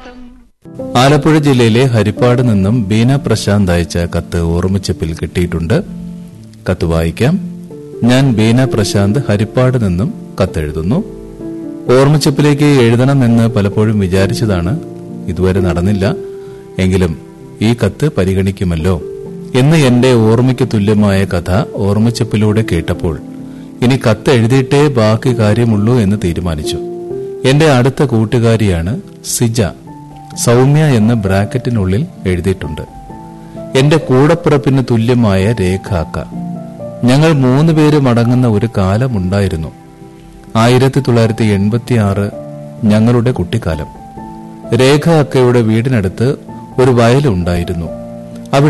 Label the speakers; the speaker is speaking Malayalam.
Speaker 1: ആലപ്പുഴ ജില്ലയിലെ ഹരിപ്പാട് നിന്നും ബീന പ്രശാന്ത് അയച്ച കത്ത് ഓർമ്മിച്ചപ്പിൽ കിട്ടിയിട്ടുണ്ട് കത്ത് വായിക്കാം ഞാൻ ബീന പ്രശാന്ത് ഹരിപ്പാട് നിന്നും കത്തെഴുതുന്നു ഓർമ്മിച്ചപ്പിലേക്ക് എഴുതണമെന്ന് പലപ്പോഴും വിചാരിച്ചതാണ് ഇതുവരെ നടന്നില്ല എങ്കിലും ഈ കത്ത് പരിഗണിക്കുമല്ലോ എന്ന് എന്റെ ഓർമ്മയ്ക്ക് തുല്യമായ കഥ ഓർമ്മിച്ചപ്പിലൂടെ കേട്ടപ്പോൾ ഇനി കത്ത് എഴുതിയിട്ടേ ബാക്കി കാര്യമുള്ളൂ എന്ന് തീരുമാനിച്ചു എന്റെ അടുത്ത കൂട്ടുകാരിയാണ് സിജ സൗമ്യ എന്ന് ബ്രാക്കറ്റിനുള്ളിൽ എഴുതിയിട്ടുണ്ട് എന്റെ കൂടപ്പിറപ്പിന് തുല്യമായ രേഖാക്ക ഞങ്ങൾ മൂന്ന് പേരും അടങ്ങുന്ന ഒരു കാലമുണ്ടായിരുന്നു ആയിരത്തി തൊള്ളായിരത്തി എൺപത്തി ആറ് ഞങ്ങളുടെ കുട്ടിക്കാലം രേഖ അക്കയുടെ വീടിനടുത്ത് ഒരു വയലുണ്ടായിരുന്നു